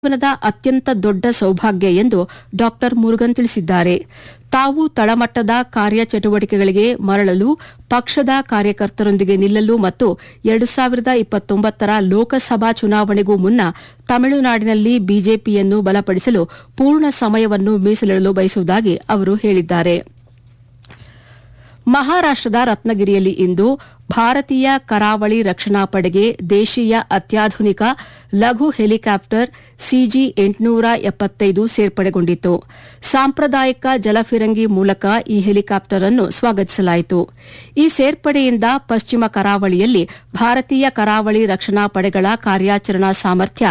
ಜೀವನದ ಅತ್ಯಂತ ದೊಡ್ಡ ಸೌಭಾಗ್ಯ ಎಂದು ಡಾ ಮುರುಗನ್ ತಿಳಿಸಿದ್ದಾರೆ ತಾವು ತಳಮಟ್ಟದ ಕಾರ್ಯಚಟುವಟಿಕೆಗಳಿಗೆ ಮರಳಲು ಪಕ್ಷದ ಕಾರ್ಯಕರ್ತರೊಂದಿಗೆ ನಿಲ್ಲಲು ಮತ್ತು ಎರಡು ಸಾವಿರದ ಇಪ್ಪತ್ತೊಂಬತ್ತರ ಲೋಕಸಭಾ ಚುನಾವಣೆಗೂ ಮುನ್ನ ತಮಿಳುನಾಡಿನಲ್ಲಿ ಬಿಜೆಪಿಯನ್ನು ಬಲಪಡಿಸಲು ಪೂರ್ಣ ಸಮಯವನ್ನು ಮೀಸಲಿಡಲು ಬಯಸುವುದಾಗಿ ಅವರು ಹೇಳಿದ್ದಾರೆ ಮಹಾರಾಷ್ಟದ ರತ್ನಗಿರಿಯಲ್ಲಿ ಇಂದು ಭಾರತೀಯ ಕರಾವಳಿ ರಕ್ಷಣಾ ಪಡೆಗೆ ದೇಶೀಯ ಅತ್ಯಾಧುನಿಕ ಲಘು ಹೆಲಿಕಾಪ್ಟರ್ ಸಿಜಿ ಎಂಟುನೂರ ಎಪ್ಪತ್ತೈದು ಸೇರ್ಪಡೆಗೊಂಡಿತು ಸಾಂಪ್ರದಾಯಿಕ ಜಲಫಿರಂಗಿ ಮೂಲಕ ಈ ಹೆಲಿಕಾಪ್ಟರ್ ಅನ್ನು ಸ್ವಾಗತಿಸಲಾಯಿತು ಈ ಸೇರ್ಪಡೆಯಿಂದ ಪಶ್ಚಿಮ ಕರಾವಳಿಯಲ್ಲಿ ಭಾರತೀಯ ಕರಾವಳಿ ರಕ್ಷಣಾ ಪಡೆಗಳ ಕಾರ್ಯಾಚರಣಾ ಸಾಮರ್ಥ್ಯ